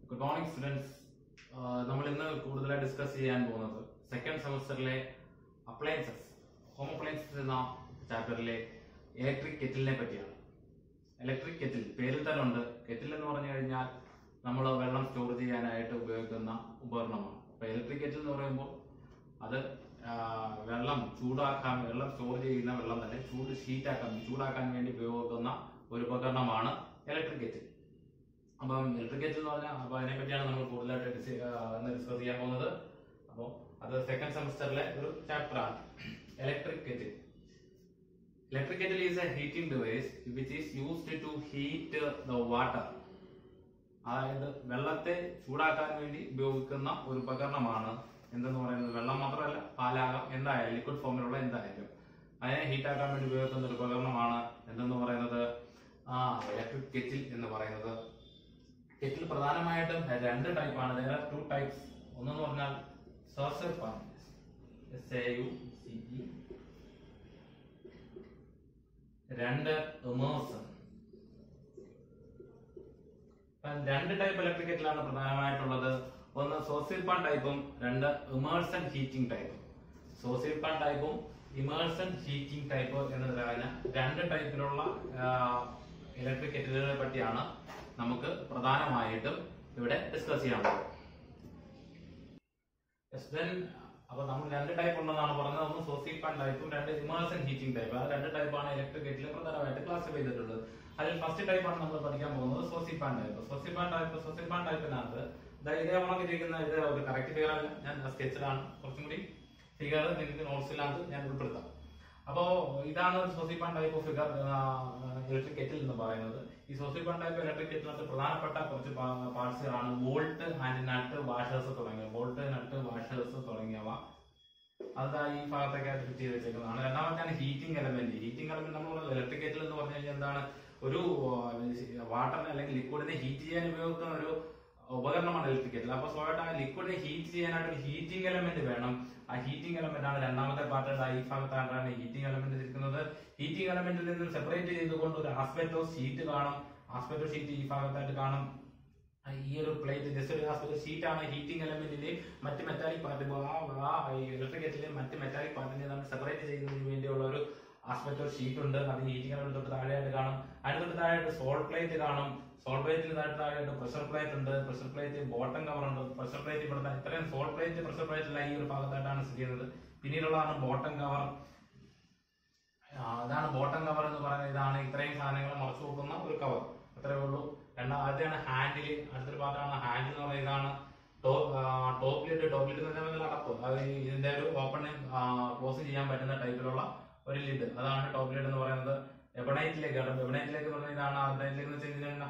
good morning students നമ്മൾ ഇന്ന് കൂടുതലായി ഡിസ്കസ് ചെയ്യാൻ പോകുന്നത് സെക്കൻഡ് സെമസ്റ്ററിലെ അപ്ലയൻസസ് ഹോം അപ്ലയൻസസ് എന്ന ചാപ്റ്ററിലെ ഇലക്ട്രിക് കെറ്റിലിനെ പറ്റിയാണ് ഇലക്ട്രിക് കെറ്റിൽ പേരിൽ തന്നെ ഉണ്ട് കെറ്റിൽ എന്ന് പറഞ്ഞു കഴിഞ്ഞാൽ നമ്മൾ വെള്ളം സ്റ്റോർ ചെയ്യാനായിട്ട് ഉപയോഗിക്കുന്ന ഉപകരണമാണ് അപ്പൊ ഇലക്ട്രിക് കെറ്റിൽ എന്ന് പറയുമ്പോൾ അത് ആ, വെള്ളം ചൂടാക്കാൻ വെള്ളം സ്റ്റോർ ചെയ്യുന്ന വെള്ളം തന്നെ ചൂട് ഷീറ്റാക്കാൻ ചൂടാക്കാൻ വേണ്ടി ഉപയോഗിക്കുന്ന ഒരു ഉപകരണമാണ് ഇലക്ട്രിക് കെറ്റിൽ അപ്പം ഇലക്ട്രിക് കെറ്റിൽ എന്ന് പറഞ്ഞാൽ അപ്പൊ അതിനെ പറ്റിയാണ് നമ്മൾ കൂടുതലായിട്ട് ഡിസ് ഡിസ്കസ് ചെയ്യാൻ പോകുന്നത് അപ്പോൾ അത് സെക്കൻഡ് സെമസ്റ്ററിലെ ഒരു ചാപ്റ്റർ ആണ് electric kettle electric kettle is a heating device which is used to heat the water അതായത് വെള്ളത്തെ ചൂടാക്കാൻ വേണ്ടി ഉപയോഗിക്കുന്ന ഒരു ഉപകരണമാണ് എന്തെന്ന് പറയുന്നത് വെള്ളം മാത്രമല്ല പാലാകാം എന്തായാലും ലിക്വിഡ് ഫോമിലുള്ള എന്തായാലും അതിനെ ഹീറ്റ് ആക്കാൻ വേണ്ടി ഉപയോഗിക്കുന്ന ഒരു ഉപകരണമാണ് എന്തെന്ന് പറയുന്നത് ആ ഇലക്ട്രിക് കെറ്റിൽ എന്ന് പറയുന്നത് കെറ്റിൽ പ്രധാനമായിട്ടും രണ്ട് ടൈപ്പാണ് there are ടു ടൈപ്സ് ഒന്നെന്ന് പറഞ്ഞാൽ saucepan S A U C E രണ്ട് ഇമേഴ്സൺ അപ്പം രണ്ട് ടൈപ്പ് ഇലക്ട്രിക് കെറ്റിലാണ് പ്രധാനമായിട്ടുള്ളത് ഒന്ന് സോസിൽ പാൻ ടൈപ്പും രണ്ട് ഇമേഴ്സൺ ഹീറ്റിംഗ് ടൈപ്പും സോസിൽ പാൻ ടൈപ്പും ഇമേഴ്സൺ ഹീറ്റിംഗ് ടൈപ്പ് എന്ന് പറയുന്ന രണ്ട് ടൈപ്പിലുള്ള ഇലക്ട്രിക് കെറ്റിലുകളെ പറ്റിയാണ് നമുക്ക് പ്രധാനമായിട്ടും ഇവിടെ ഡിസ്കസ് ചെയ്യാനുള്ളത് Yes, then, അപ്പൊ നമ്മൾ രണ്ട് ടൈപ്പ് ഉണ്ടെന്നാണ് പറഞ്ഞത് ഒന്ന് സോസിൽ പാൻ ടൈപ്പും രണ്ട് ഇമേഴ്സൺ ഹീറ്റിംഗ് ടൈപ്പ് ആ രണ്ട് ടൈപ്പാണ് ഇലക്ട്രിക് കെറ്റിൽ പ്രധാനമായിട്ട് ക്ലാസിഫൈ ചെയ്തിട്ടുള്ളത് അതിൽ ഫസ്റ്റ് ടൈപ്പാണ് നമ്മൾ പഠിക്കാൻ പോകുന്നത് saucepan type saucepan type saucepan ടൈപ്പിനകത്ത് ദാ ഇതേ ഉണക്കി ഇരിക്കുന്ന ഇത് ഒരു കറക്റ്റ് ഫിഗർ അല്ല ഞാൻ സ്കെച്ചിലാണ് കുറച്ചും കൂടി ഫിഗർ നിങ്ങൾക്ക് നോട്ട്സിനകത്ത് ഞാൻ ഉൾപ്പെടുത്താം അപ്പോ ഇതാണ് saucepan type of figure electric kettle എന്ന് പറയുന്നത് ഈ സോസിപ്പാൻ ടൈപ്പ് ഇലക്ട്രിക് കെറ്റിനകത്ത് പ്രധാനപ്പെട്ട കുറച്ച് പാർട്സുകളാണ് വോൾട്ട് ആൻഡ് നട്ട് വാഷേഴ്സ് തുടങ്ങിയ വോൾട്ട് നട്ട് വാഷേഴ്സ് തുടങ്ങിയവ അതാ ഈ ഭാഗത്തൊക്കെ ഫിറ്റ് ചെയ്ത് വെച്ചേക്കുന്നതാണ് രണ്ടാമത്തെയാണ് ഹീറ്റിംഗ് എലമെന്റ് ഹീറ്റിംഗ് എലമെന്റ് നമ്മൾ ഇലക്ട്രിക് കെറ്റിൽ എന്ന് പറഞ്ഞു കഴിഞ്ഞാൽ എന്താണ് ഒരു വാട്ടറിനെ അല്ലെങ്കിൽ ലിക്വിഡിനെ ഹീറ്റ് ചെയ്യാൻ ഉപയോഗിക്കുന്ന ഒരു ഉപകരണമാണ് ഇലക്ട്രിക് കെറ്റിൽ അപ്പൊ സ്വാഭാവികമായിട്ട് ആ ലിക്വിഡിനെ ഹീറ്റ് ചെയ്യാനായിട്ട് ഒരു ഹീറ്റിംഗ് എലമെന്റ് വേണം ആ ഹീറ്റിംഗ് എലമെന്റ് ആണ് രണ്ടാമത്തെ പാർട്ട് ഈ ഭാഗത്താണ് ഹീറ്റിംഗ് എലമെന്റ് ഇരിക്കുന്നത് ഹീറ്റിംഗ് എലമെന്റിൽ നിന്ന് സെപ്പറേറ്റ് ചെയ്തുകൊണ്ട് ഒരു ആസ്പെക്ടോ ഷീറ്റ് കാണും ആസ്പെക്ടോ ഷീറ്റ് ഈ ഭാഗത്തായിട്ട് കാണും ആ ഈ ഒരു പ്ലേറ്റ് ജസ്റ്റ് ഒരു ആസ്പെക്ട് ഷീറ്റ് ആണ് ഹീറ്റിംഗ് എലമെന്റിന്റെ മറ്റ് മെറ്റാലിക് പാർട്ട് ആ ഇലക്ട്രിക് കെറ്റിലെ മറ്റ് മെറ്റാലിക് പാർട്ടിനെ നമ്മൾ സെപ്പറേറ്റ് ചെയ്യുന്നതിന് വേണ്ടിയുള്ള ഒരു ആസ്പെക്ട് ഒരു ഷീറ്റ് ഉണ്ട് അത് ഹീറ്റിംഗ് എലമെന്റ് തൊട്ട് താഴെയായിട്ട് കാണും അതിന് തൊട്ട് താഴെയായിട്ട് സോൾ പ്ലേറ്റ് കാണും സോൾ പ്ലേറ്റിന് താഴെ താഴെയായിട്ട് പ്രഷർ പ്ലേറ്റ് ഉണ്ട് പ്രഷർ പ്ലേറ്റ് ബോട്ടം കവർ ഉണ്ട് പ്രഷർ പ്ലേറ്റ് ഇവിടെ ദാ ഇത്രയും സോൾ പ്ലേറ്റ് പ്രഷർ പ്ലേറ്റ് എല്ലാം ഈ ഒരു ഭാഗത്തായിട്ടാണ് സ്ഥിതി ചെയ്യുന്നത് പിന്നീടുള്ളതാണ് ബോട്ടം കവർ അതാണ് ബോട്ടം കവർ എന്ന് പറയുന്നത് ഇതാണ് ഇത്രയും സാധനങ്ങൾ മറച്ചു വെക്കുന്ന ഒരു കവർ അത്രേ ഉള്ളൂ രണ്ടാം ആദ്യമാണ് ഹാൻഡിൽ അടുത്തൊരു ഭാഗമാണ് ഹാൻഡിൽ എന്ന് പറയുന്നത് ഇതാണ് ടോപ്പ് ലിഡ് ടോപ്പ് ലിഡ് എന്ന് പറഞ്ഞാൽ അടപ്പ് അത് ഈ ഇതിന്റെ ഒരു ഓപ്പൺ ക്ലോസ് ചെയ്യാൻ പറ്റുന്ന ടൈപ്പിലുള്ള ഒരു ലിഡ് അതാണ് ടോപ്പ് ലിഡ് എന്ന് പറയുന്നത് എബണൈറ്റിലേക്ക് എബണൈറ്റിലേക്ക് എന്ന് പറഞ്ഞാൽ ഇതാണ് ഔട്ട്ലൈറ്റിലേക്ക് എന്ന് വെച്ചാൽ ഇതിനാണ്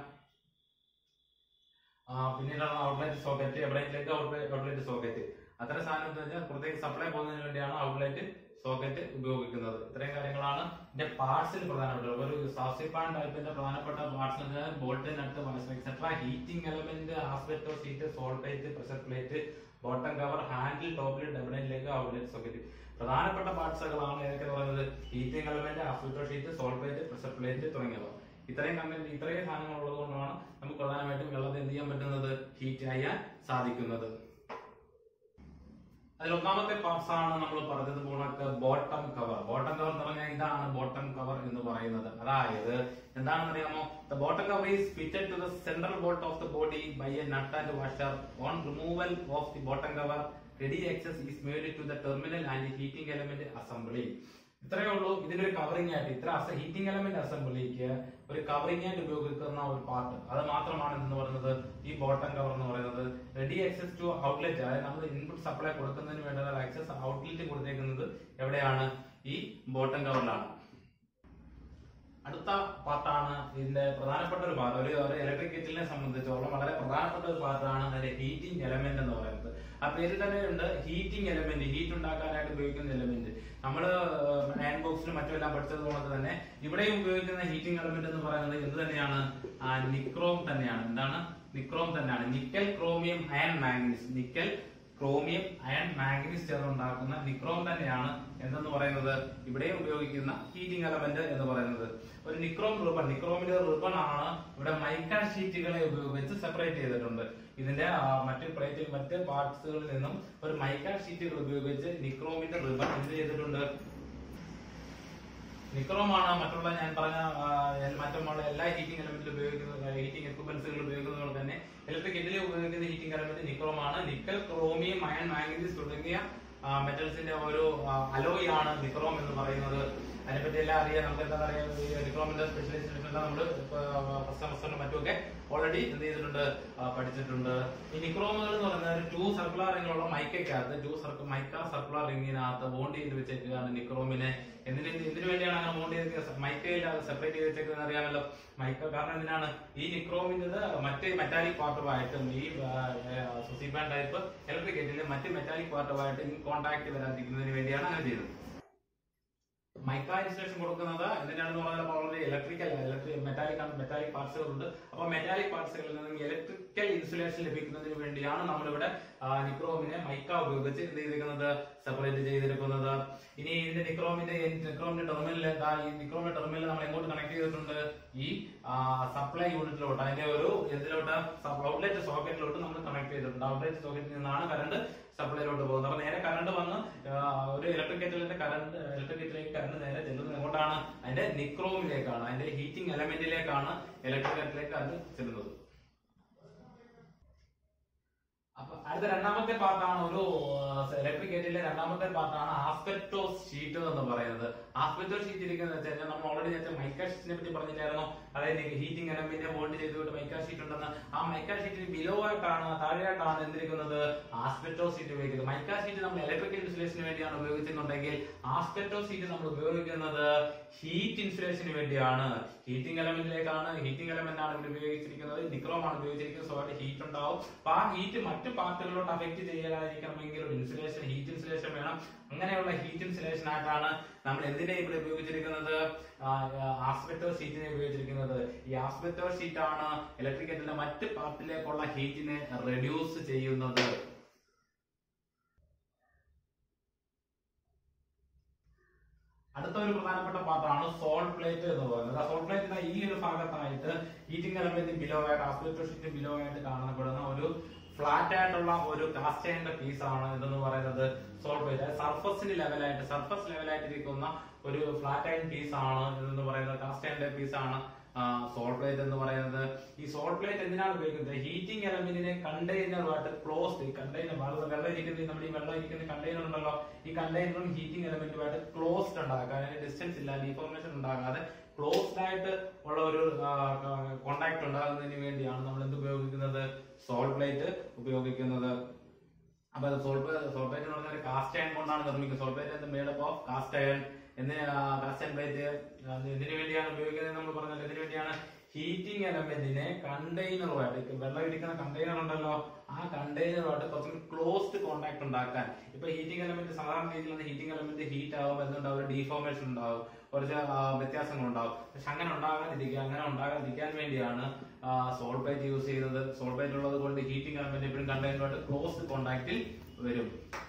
പിന്നീടാണ് ഔട്ട്ലൈറ്റ് സോക്കറ്റ് എവിടേക്കിലേക്ക് ഔട്ട്ലൈറ്റ് സോക്കറ്റ് അത്തരം സാധനം എന്ന് വെച്ചാൽ പുറത്തേക്ക് സപ്ലൈ പോകുന്നതിന് വേണ്ടിയാണ് ഔട്ട്ലൈറ്റ് സോക്കറ്റ് ഉപയോഗിക്കുന്നത് ഇത്രയും കാര്യങ്ങളാണ് ഇതിന്റെ പാർട്സിൽ പ്രധാനപ്പെട്ടത് ഒരു സാസിപ്പാൻ ടൈപ്പിന്റെ പ്രധാനപ്പെട്ട പാർട്സ് എന്ന് പറഞ്ഞാൽ bolt nut etcetera heating element asbestos sheet sole plate pressure plate bottom cover handle ടോപ്പിൽ ഡെബിനറ്റിലേക്ക് ഔട്ട്ലൈറ്റ് സോക്കറ്റ് പ്രധാനപ്പെട്ട പാർട്സുകളാണ് ഏതൊക്കെ പറയുന്നത് heating element asbestos sheet sole plate pressure plate തുടങ്ങിയവ ഇത്രയും കണ്ടന്റ് ഇത്രയും സാധനങ്ങൾ ഉള്ളത് കൊണ്ടാണ് നമുക്ക് പ്രധാനമായിട്ടും വെള്ളത്തെ എന്ത് ചെയ്യാൻ പറ്റുന്നത് ഹീറ്റ് ചെയ്യാൻ സാധിക്കുന്നത് അതിൽ ഒന്നാമത്തെ പാർട്സ് ആണ് നമ്മൾ പറഞ്ഞത് പോണക്ക് ബോട്ടം കവർ ബോട്ടം കവർ എന്ന് പറഞ്ഞാൽ ഇതാണ് ബോട്ടം കവർ എന്ന് പറയുന്നത് അതായത് എന്താണെന്ന് അറിയാമോ the bottom cover is fitted to the central bolt of the body by a nut and washer on removal of the bottom cover ready access is made to the terminal and heating element assembly ഇത്രയേ ഉള്ളൂ ഇതിന്റെ ഒരു covering ആയിട്ട് ഇത്ര heating element അസംബ്ലിക്ക് ഒരു covering ആയിട്ട് ഉപയോഗിക്കുന്ന ഒരു പാർട്ട് അത് മാത്രമാണ് എന്ന് പറയുന്നത് ഈ ബോട്ടം കവർ എന്ന് പറയുന്നത് റെഡി ആക്സസ് ടു ഔട്ട്ലെറ്റ് അതായത് നമ്മൾ ഇൻപുട്ട് സപ്ലൈ കൊടുക്കുന്നതിന് വേണ്ട ആക്സസ് ഔട്ട്ലെറ്റ് കൊടുത്തേക്കുന്നത് എവിടെയാണ് ഈ ബോട്ടം കവറിലാണ് അടുത്ത പാർട്ടാണ് ഇതിന്റെ പ്രധാനപ്പെട്ട ഒരു പാർട്ട് ഒരു ഒരു ഇലക്ട്രിക് കെറ്റിലിനെ സംബന്ധിച്ചോളം വളരെ പ്രധാനപ്പെട്ട ഒരു പാർട്ടാണ് അതിന്റെ ഹീറ്റിംഗ് എലമെന്റ് എന്ന് പറയുന്നത് ആ പേരിൽ തന്നെ ഉണ്ട് ഹീറ്റിംഗ് എലമെന്റ് ഹീറ്റ് ഉണ്ടാക്കാനായിട്ട് ഉപയോഗിക്കുന്ന എലമെന്റ് നമ്മൾ അയൺ ബോക്സിലും മറ്റുമെല്ലാം പഠിച്ചത് പോലെ തന്നെ ഇവിടെയും ഉപയോഗിക്കുന്ന ഹീറ്റിംഗ് എലമെന്റ് എന്ന് പറയുന്നത് എന്ത് തന്നെയാണ് നിക്രോം തന്നെയാണ് എന്താണ് നിക്രോം തന്നെയാണ് nickel chromium iron manganese nickel chromium iron manganese ചേർന്നുണ്ടാക്കുന്ന നിക്രോം തന്നെയാണ് എന്തെന്ന് പറയുന്നത് ഇവിടെ ഉപയോഗിക്കുന്ന ഹീറ്റിംഗ് എലമെന്റ് എന്ന് പറയുന്നത് ഒരു നിക്രോം റിബൺ നിക്രോമിന്റെ റിബൺ ആണ് ഇവിടെ മൈക്ക ഷീറ്റുകളെ ഉപയോഗിച്ച് സെപ്പറേറ്റ് ചെയ്തിട്ടുണ്ട് ഇതിന്റെ ആ, മറ്റ് പ്ലേറ്റ് മറ്റ് പാർട്സുകളിൽ നിന്നും ഒരു മൈക്ക ഷീറ്റുകൾ ഉപയോഗിച്ച് നിക്രോമിന്റെ റിബൺ എന്ത് ചെയ്തിട്ടുണ്ട് നിക്രോമാണ് മറ്റുള്ള ഞാൻ പറഞ്ഞ ആ, എൽ- മറ്റുള്ള എല്ലാ ഹീറ്റിംഗ് എലമെന്റിലും ഉപയോഗിക്കുന്ന ഹീറ്റിംഗ് എക്യുപ്മെന്റ്സുകൾ ഉപയോഗിക്കുന്നത് പോലെ തന്നെ ഇലക്ട്രിക് കെറ്റിൽ ഉപയോഗിക്കുന്ന ഹീറ്റിംഗ് എലമെന്റ് നിക്രോമാണ് നിക്കൽ ക്രോമിയം അയൺ മാംഗനീസ് തുടങ്ങിയ മെറ്റൽസിന്റെ ഒരു അലോയ് ആണ് നിക്രോം എന്ന് പറയുന്നത് അതിനെപ്പറ്റി എല്ലാം അറിയാം നമുക്ക് എന്താ പറയാ ഈ നിക്രോമിന്റെ സ്പെഷ്യലൈസേഷൻ എല്ലാം നമ്മൾ ഫസ്റ്റ് സെമസ്റ്ററിലും മറ്റുമൊക്കെ ഓൾറെഡി എന്ത് ചെയ്തിട്ടുണ്ട് ആ, പഠിച്ചിട്ടുണ്ട് ഈ നിക്രോമുകൾ എന്ന് പറയുന്നത് ഒരു ടു സർക്കുലർ റിങ്ങുള്ള മൈക്കകത്ത് ടു സർക്കിൾ മൈക്ക സർക്കുലർ റിങ്ങിനകത്ത് ബോണ്ട് ചെയ്ത് വെച്ചേക്കുകയാണ് നിക്രോമിനെ എന്തിന് എന്തിനു വേണ്ടിയാണ് അങ്ങനെ ബോണ്ട് ചെയ്ത് മൈക്കയിൽ സെപ്പറേറ്റ് ചെയ്ത് വെച്ചേക്കുന്നത് അറിയാമല്ലോ മൈക്ക കാരണം എന്തിനാണ് ഈ നിക്രോമിൻ്റെത് മറ്റ് മെറ്റാലിക് പാർട്ടുമായിട്ടും ഈ സുസിബാൻ ടൈപ്പ് ഇലക്ട്രിക് കെറ്റിലെ മറ്റ് മെറ്റാലിക് പാർട്ടുമായിട്ട് ഇൻ കോൺടാക്ട് വരാതിരിക്കുന്നതിന് വേണ്ടിയാണ് അങ്ങനെ ചെയ്തത് മൈക്ക ഇൻസുലേഷൻ കൊടുക്കുന്നത് എന്തിനാണെന്ന് പറഞ്ഞാൽ already electrical electric metallic metallic പാർട്സുകൾ ഉണ്ട് അപ്പൊ മെറ്റാലിക് പാർട്സുകളിൽ നിന്നും ഇലക്ട്രിക്കൽ ഇൻസുലേഷൻ ലഭിക്കുന്നതിന് വേണ്ടിയാണ് നമ്മളിവിടെ ആ, നിക്രോമിനെ മൈക്ക ഉപയോഗിച്ച് എന്ത് ചെയ്തിരിക്കുന്നത് സെപ്പറേറ്റ് ചെയ്തിരിക്കുന്നത് ഇനി ഇതിന്റെ നിക്രോമിന്റെ നിക്രോമിന്റെ ടെർമിനൽ ഈ നിക്രോമിന്റെ ടെർമിനൽ നമ്മൾ എങ്ങോട്ട് കണക്ട് ചെയ്തിട്ടുണ്ട് ഈ സപ്ലൈ യൂണിറ്റിലോട്ട് അതിന്റെ ഒരു എന്തിലോട്ട് ഔട്ട്ലെറ്റ് സോക്കറ്റിലോട്ട് നമ്മൾ കണക്ട് ചെയ്തിട്ടുണ്ട് ഔട്ട്ലെറ്റ് സോക്കറ്റിൽ നിന്നാണ് കറണ്ട് സപ്ലൈയിലോട്ട് പോകുന്നത് അപ്പൊ നേരെ കറണ്ട് വന്ന് ആ, ഒരു ഇലക്ട്രിക് കെറ്റിലിന്റെ കറണ്ട് ഇലക്ട്രിക് കെറ്റിലേക്ക് കറണ്ട് നേരെ ചെല്ലുന്നത് എങ്ങോട്ടാണ് അതിന്റെ നിക്രോമിലേക്കാണ് അതിന്റെ ഹീറ്റിംഗ് എലമെന്റിലേക്കാണ് ഇലക്ട്രിക് കെറ്റിലേക്ക് അത് ചെല്ലുന്നത് അപ്പൊ അടുത്ത രണ്ടാമത്തെ പാർട്ടാണ് ഒരു ഇലക്ട്രിക് ഗേറ്റിലെ രണ്ടാമത്തെ പാർട്ടാണ് ആസ്പെക്ടോസ് ഷീറ്റ് എന്ന് പറയുന്നത് ആസ്പെക്ടോസ് ഷീറ്റ് ഇരിക്കുന്നത് വെച്ചാൽ നമ്മൾ ഓൾറെഡി നേരത്തെ മൈക്ക ഷീറ്റിനെ പറ്റി പറഞ്ഞില്ലായിരുന്നു അതായത് ഹീറ്റിംഗ് എലമെന്റിനെ ബോണ്ട് ചെയ്തുകൊണ്ട് മൈക്ക ഷീറ്റ് ഉണ്ടെന്ന് ആ മൈക്ക ഷീറ്റിന് ബിലോ ആയിട്ടാണ് താഴെയായിട്ടാണ് എന്തിരിക്കുന്നത് ആസ്പെക്ടോസ് ഷീറ്റ് ഉപയോഗിക്കുന്നത് മൈക്ക ഷീറ്റ് നമ്മൾ ഇലക്ട്രിക്കൽ ഇൻസുലേഷന് വേണ്ടിയാണ് ഉപയോഗിക്കുന്നുണ്ടെങ്കിൽ ആസ്പെക്ടോസ് ഷീറ്റ് നമ്മൾ ഉപയോഗിക്കുന്നത് ഹീറ്റ് ഇൻസുലേഷന് വേണ്ടിയാണ് ഹീറ്റിംഗ് എലമെന്റിലേക്കാണ് ഹീറ്റിംഗ് എലമെന്റ് ആണ് ഇവിടെ ഉപയോഗിച്ചിരിക്കുന്നത് നിക്രോം ആണ് ഉപയോഗിച്ചിരിക്കുന്നത് സോ അവിടെ ഹീറ്റ് ഉണ്ടാവും അപ്പൊ ആ ഹീറ്റ് മറ്റു പാർട്ടുകളോട്ട് അഫക്ട് ചെയ്യാതിരിക്കണമെങ്കിൽ ഒരു ഇൻസുലേഷൻ ഹീറ്റ് ഇൻസുലേഷൻ വേണം അങ്ങനെയുള്ള ഹീറ്റ് ഇൻസുലേഷൻ ആയിട്ടാണ് നമ്മൾ എന്തിനെ ഇവിടെ ഉപയോഗിച്ചിരിക്കുന്നത് ആസ്പെക്ടോ ഷീറ്റിനെ ഉപയോഗിച്ചിരിക്കുന്നത് ഈ ആസ്പെക്ടോ ഷീറ്റ് ആണ് ഇലക്ട്രിക്കലിന്റെ മറ്റ് പാർട്ടിലേക്കുള്ള ഹീറ്റിനെ റെഡ്യൂസ് ചെയ്യുന്നത് അടുത്ത ഒരു പ്രധാനപ്പെട്ട പാർട്ടാണ് സോൾ പ്ലേറ്റ് എന്ന് പറയുന്നത് സോൾ പ്ലേറ്റിന്റെ ഈ ഒരു ഭാഗത്തായിട്ട് ഹീറ്റിംഗ് എലമെന്റ് ബിലോ ആയിട്ട് ആസ്പെക്ടോ ഷീറ്റ് ബിലോ ആയിട്ട് കാണപ്പെടുന്ന ഒരു ഫ്ലാറ്റ് ആയിട്ടുള്ള ഒരു കാസ്റ്റൈന്റെ പീസ് ആണ് ഇതെന്ന് പറയുന്നത് സോൾ പ്ലേറ്റ് സർഫസിന് ലെവലായിട്ട് സർഫസ് ലെവലായിട്ട് ഇരിക്കുന്ന ഒരു ഫ്ലാറ്റ് ആൻഡ് പീസ് ആണ് ഇതെന്ന് പറയുന്നത് കാസ്റ്റൈന്റെ പീസ് ആണ് സോൾ പ്ലേറ്റ് എന്ന് പറയുന്നത് ഈ സോൾ പ്ലേറ്റ് എന്തിനാണ് ഉപയോഗിക്കുന്നത് ഹീറ്റിംഗ് എലമെന്റിനെ കണ്ടെയ്നറുമായിട്ട് ക്ലോസ്ഡ് ഈ കണ്ടെയ്നർ വെള്ളം ഇരിക്കുന്ന നമ്മുടെ ഈ വെള്ളം ഇരിക്കുന്ന കണ്ടെയ്നർ ഉണ്ടല്ലോ ഈ കണ്ടെയ്നറും ഹീറ്റിംഗ് എലമെന്റുമായിട്ട് ക്ലോസ്ഡ് ഉണ്ടാക്കുക അതിന് ഡിസ്റ്റൻസ് ഇല്ല ഡീഫോർമേഷൻ ഉണ്ടാകാതെ ക്ലോസ്ഡ് ആയിട്ട് ഉള്ള ഒരു കോണ്ടാക്ട് ഉണ്ടാകുന്നതിന് വേണ്ടിയാണ് നമ്മൾ എന്ത് ഉപയോഗിക്കുന്നത് സോൾ പ്ലേറ്റ് ഉപയോഗിക്കുന്നത് അപ്പൊ സോൾ സോൾ പ്ലേറ്റ് എന്ന് പറഞ്ഞാൽ കാസ്റ്റ് അയൺ കൊണ്ടാണ് നിർമ്മിക്കുന്നത് sole plate made up of cast iron എന്തിന് കാസ്റ്റ് അയൺ പ്ലേറ്റ് ഇതിനു വേണ്ടിയാണ് ഉപയോഗിക്കുന്നത് നമ്മൾ പറഞ്ഞത് ഇതിനു വേണ്ടിയാണ് ഹീറ്റിംഗ് എലമെന്റിനെ കണ്ടെയ്നറുമായിട്ട് വെള്ളം ഇരിക്കുന്ന കണ്ടെയ്നർ ഉണ്ടല്ലോ ആ കണ്ടെയ്നറുമായിട്ട് കുറച്ചും ക്ലോസ്ഡ് കോണ്ടാക്ട് ഉണ്ടാക്കാൻ ഇപ്പൊ ഹീറ്റിംഗ് എലമെന്റ് സാധാരണ രീതിയിലുള്ള ഹീറ്റിംഗ് എലമെന്റ് ഹീറ്റ് ആകുമ്പോൾ എന്തുണ്ടാവും ഒരു ഡീഫോർമേഷൻ ഉണ്ടാവും കുറച്ച് ആ, വ്യത്യാസങ്ങൾ ഉണ്ടാവും പക്ഷെ അങ്ങനെ ഉണ്ടാകാതിരിക്കുക അങ്ങനെ ഉണ്ടാകാതിരിക്കാൻ വേണ്ടിയാണ് സോൾ പ്ലേറ്റ് യൂസ് ചെയ്യുന്നത് സോൾ പ്ലേറ്റ് ഉള്ളത് കൊണ്ട് ഹീറ്റിംഗ് എലമെന്റ് എപ്പോഴും കണ്ടെയ്നറുമായിട്ട് ക്ലോസ്ഡ് കോണ്ടാക്റ്റിൽ വരും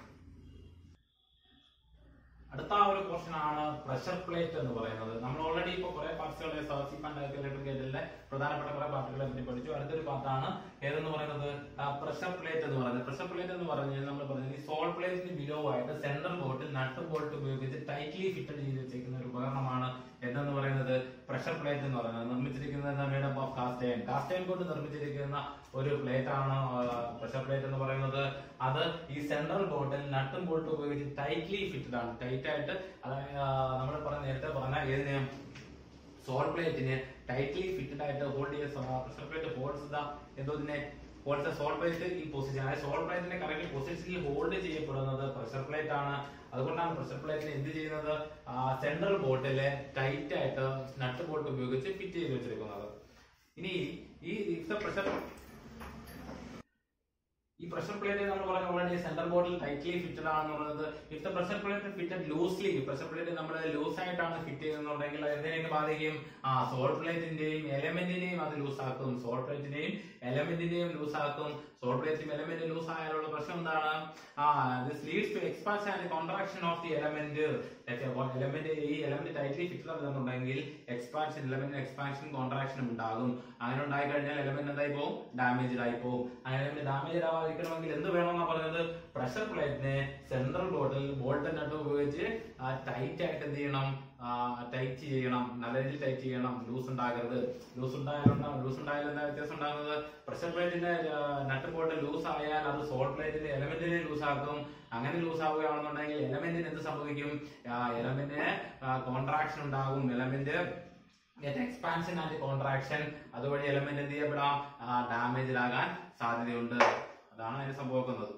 അടുത്ത ആ ഒരു പോർഷൻ ആണ് പ്രഷർ പ്ലേറ്റ് എന്ന് പറയുന്നത് നമ്മൾ ഓൾറെഡി ഇപ്പൊ കുറെ പാർട്സുകളെ സി പണ്ടായിട്ട് ഇലക്ട്രിക് ഗേറ്റിലെ പ്രധാനപ്പെട്ട കുറെ പാർട്ടുകളെ പറ്റി പഠിച്ചു അടുത്തൊരു പാർട്ടാണ് ഏതെന്ന് പറയുന്നത് പ്രഷർ പ്ലേറ്റ് എന്ന് പറയുന്നത് പ്രഷർ പ്ലേറ്റ് എന്ന് പറഞ്ഞാൽ നമ്മൾ പറഞ്ഞത് ഈ സോൾ പ്ലേറ്റിന് ബിലോ ആയിട്ട് സെൻട്രൽ ബോട്ടിൽ നട്ട് ബോൾട്ട് ഉപയോഗിച്ച് ടൈറ്റ്ലി ഫിറ്റഡ് ചെയ്ത് വെച്ചിരിക്കുന്ന ഒരു ഉപകരണമാണ് എന്തെന്ന് പറയുന്നത് പ്രഷർ പ്ലേറ്റ് എന്ന് പറയുന്നത് നിർമ്മിച്ചിരിക്കുന്നത് മേഡപ്പ് ഓഫ് കാസ്റ്റൈൻ കാസ്റ്റൈൻ കൊണ്ട് നിർമ്മിച്ചിരിക്കുന്ന ഒരു പ്ലേറ്റ് ആണ് പ്രഷർ പ്ലേറ്റ് എന്ന് പറയുന്നത് അത് ഈ സെൻട്രൽ ബോട്ടിൽ നട്ടും ബോൾട്ടും ഉപയോഗിച്ച് ടൈറ്റ്ലി ഫിറ്റഡ് ആണ് ടൈറ്റ് ആയിട്ട് നമ്മൾ പറഞ്ഞ നേരത്തെ പറഞ്ഞ ഏതിനെ സോൾ പ്ലേറ്റിന് ടൈറ്റ്ലി ഫിറ്റഡ് ആയിട്ട് ഹോൾഡ് ചെയ്യുന്ന പ്രഷർ പ്ലേറ്റ് ഹോൾഡ്സ് ദ എന്തോ ഇതിനെ ഹോൾഡ്സ് സോൾ പ്ലേറ്റ് ഈ പൊസിഷൻ അതായത് സോൾ പ്ലേറ്റിന്റെ കറക്റ്റ് പൊസിഷനിൽ ഹോൾഡ് ചെയ്യപ്പെടുന്നത് പ്രഷർ പ്ലേറ്റ് ആണ് അതുകൊണ്ടാണ് പ്രഷർ പ്ലേറ്റിന് എന്ത് ചെയ്യുന്നത് സെൻട്രൽ ബോട്ടിലെ ടൈറ്റ് ആയിട്ട് നട്ട് ബോൾട്ട് ഉപയോഗിച്ച് ഫിറ്റ് ചെയ്ത് വെച്ചിരിക്കുന്നത് ഇനി ഈ പ്രഷർ if പ്രഷർ പ്ലേറ്റ് നമ്മൾ പറഞ്ഞ ഓൾറെഡി സെന്റർ ബോർഡിൽ ടൈറ്റ്ലി ഫിറ്റഡ് ആണെന്ന് പറയുന്നത് if the pressure plate fitted loosely pressure plate നമ്മൾ ലൂസ് ആയിട്ടാണ് ഫിറ്റ് ചെയ്യുന്നുണ്ടെങ്കിൽ എന്തിനൊക്കെ ബാധിക്കും ആ സോൾ പ്ലേറ്റിന്റെയും എലമെന്റിനെയും അത് ലൂസ് ആക്കും സോൾ പ്ലേറ്റിന്റെയും എലമെന്റിന്റെയും ലൂസ് ആക്കും സോൾ പ്ലേറ്റും എലമെന്റ് ലൂസ് ആയാലുള്ള പ്രശ്നം എന്താണ് ആ this leads to expansion and contraction of the element element ഈ എലമെന്റ് ടൈറ്റ്ലി ഫിറ്റഡ് ആണെന്നുണ്ടെങ്കിൽ എക്സ്പാൻഷൻ എലമെന്റ് എക്സ്പാൻഷൻ കോൺട്രാക്ഷൻ ഉണ്ടാകും അങ്ങനെ ഉണ്ടായി കഴിഞ്ഞാൽ എലമെന്റ് എന്തായി പോകും ഡാമേജ്ഡ് ആയി പോകും അങ്ങനെ ഡാമേജ് ആവാതിരിക്കണമെങ്കിൽ എന്ത് വേണമെന്നാ പറഞ്ഞത് പ്രഷർ പ്ലേറ്റിനെ സെൻട്രൽ ബോർഡിൽ ബോൾട്ട് നട്ട് ഉപയോഗിച്ച് ടൈറ്റ് ആയിട്ട് എന്ത് ചെയ്യണം ടൈറ്റ് ചെയ്യണം നല്ല രീതിയിൽ ടൈറ്റ് ചെയ്യണം ലൂസ് ഉണ്ടാകരുത് ലൂസ് ഉണ്ടായാലുണ്ടാവും ലൂസ് ഉണ്ടായാൽ എന്താ വ്യത്യാസം ഉണ്ടാകുന്നത് പ്രഷർ പ്ലേറ്റിന്റെ നട്ട് ബോൾട്ട് ലൂസ് ആയാൽ അത് സോൾ പ്ലേറ്റിന്റെ എലമെന്റിനെ ലൂസ് ആക്കും അങ്ങനെ ലൂസ് ആവുകയാണെന്നുണ്ടെങ്കിൽ എലമെന്റിന് എന്ത് സംഭവിക്കും എലമെന്റിന് കോൺട്രാക്ഷൻ ഉണ്ടാകും എലമെന്റ് എക്സ്പാൻഷൻ ആൻഡ് കോൺട്രാക്ഷൻ അതുവഴി എലമെന്റ് എന്ത് ചെയ്യപ്പെടാം ഡാമേജ് ആകാൻ സാധ്യതയുണ്ട് അതാണ് അതിന് സംഭവിക്കുന്നത്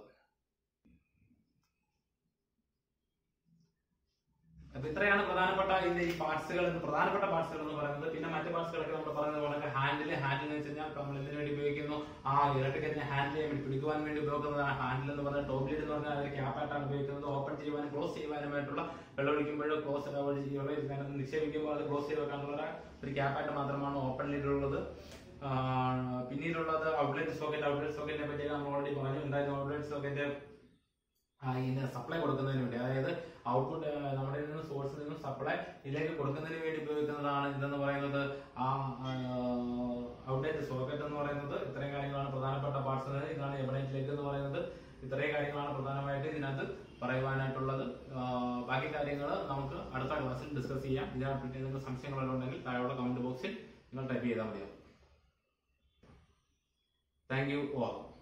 അപ്പൊ ഇത്രയാണ് പ്രധാനപ്പെട്ട ഇതിന്റെ ഈ പാർട്സുകൾ പ്രധാനപ്പെട്ട പാർട്സുകൾ എന്ന് പറയുന്നത് പിന്നെ മറ്റു പാർട്സുകളൊക്കെ നമ്മൾ പറയുന്നത് പോലെ ഹാൻഡിൽ ഹാൻഡിൽ എന്ന് വെച്ച് കഴിഞ്ഞാൽ നമ്മൾ എന്തിനു വേണ്ടി ഉപയോഗിക്കുന്നു ആ ഇലക്ട്രിക്കലിനെ ഹാൻഡിൽ ചെയ്യാൻ വേണ്ടി പിടിക്കുവാൻ വേണ്ടി ഉപയോഗിക്കുന്നതാണ് ഹാൻഡിൽ എന്ന് പറഞ്ഞാൽ ടോപ്പ് ലീഡ് എന്ന് പറഞ്ഞാൽ ഒരു ക്യാപ്പായിട്ടാണ് ഉപയോഗിക്കുന്നത് ഓപ്പൺ ചെയ്യുവാനും ക്ലോസ് ചെയ്യുവാനുമായിട്ടുള്ള വെള്ളം ഒഴിക്കുമ്പോഴും ക്ലോസ് വെള്ളം നിക്ഷേപിക്കുമ്പോൾ അത് ക്ലോസ് ചെയ്ത് വെക്കാനുള്ള ഒരു ക്യാപ്പായിട്ട് മാത്രമാണ് ഓപ്പൺ ലീഡ് ഉള്ളത് ആ, പിന്നീടുള്ളത് ഔട്ട്ലെറ്റ് സോക്കറ്റ് ഔട്ട്ലെറ്റ് സോക്കറ്റിനെ പറ്റി നമ്മൾ ഓൾറെഡി പറഞ്ഞു എന്തായിരുന്നു ഔട്ട്ലെറ്റ് സോക്കറ്റ് ഇതിന് സപ്ലൈ കൊടുക്കുന്നതിന് വേണ്ടി അതായത് ഔട്ട്പുട്ട് നമ്മുടെ നിന്ന് സോഴ്സിൽ നിന്നും സപ്ലൈ ഇതിലേക്ക് കൊടുക്കുന്നതിന് വേണ്ടി ഉപയോഗിക്കുന്നതാണ് ഇതെന്ന് പറയുന്നത് ആ ഔട്ട്ലെറ്റ് സോക്കറ്റ് എന്ന് പറയുന്നത് ഇത്രയും കാര്യങ്ങളാണ് പ്രധാനപ്പെട്ട പാർട്സ് ഇതാണ് എബണേറ്റിലേക്ക് എന്ന് പറയുന്നത് ഇത്രയും കാര്യങ്ങളാണ് പ്രധാനമായിട്ട് ഇതിനകത്ത് പറയുവാനായിട്ടുള്ളത് ആ, ബാക്കി കാര്യങ്ങൾ നമുക്ക് അടുത്ത ക്ലാസ്സിൽ ഡിസ്കസ് ചെയ്യാം ഇതിനെപ്പറ്റി എന്തെങ്കിലും സംശയങ്ങളെല്ലാം ഉണ്ടെങ്കിൽ താഴെ കമന്റ് ബോക്സിൽ നിങ്ങൾ ടൈപ്പ് ചെയ്താൽ മതിയാവും താങ്ക് യു ഓൾ